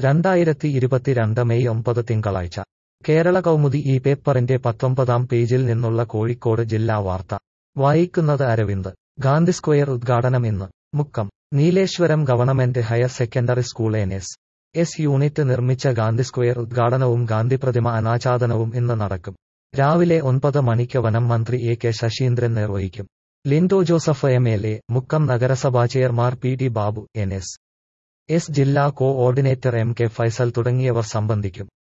രണ്ടായിരത്തി ഇരുപത്തിരണ്ട് മെയ് ഒമ്പത് തിങ്കളാഴ്ച കേരള കൗമുദി ഈ പേപ്പറിന്റെ പത്തൊമ്പതാം പേജിൽ നിന്നുള്ള കോഴിക്കോട് ജില്ലാ വാർത്ത വായിക്കുന്നത് അരവിന്ദ് ഗാന്ധി സ്ക്വയർ ഉദ്ഘാടനം ഇന്ന് Mukkam Neeleswaram government higher secondary school N S S unit നിർമ്മിച്ച ഗാന്ധി സ്ക്വയർ ഉദ്ഘാടനവും ഗാന്ധി പ്രതിമ അനാച്ഛാദനവും ഇന്ന് നടക്കും രാവിലെ ഒൻപത് മണിക്ക് വനം മന്ത്രി എ കെ ശശീന്ദ്രൻ നിർവഹിക്കും Lindo Joseph M L A Mukkam നഗരസഭാ chairman P T Babu N S S ജില്ലാ coordinator M K Faisal തുടങ്ങിയവർ സംബന്ധിക്കും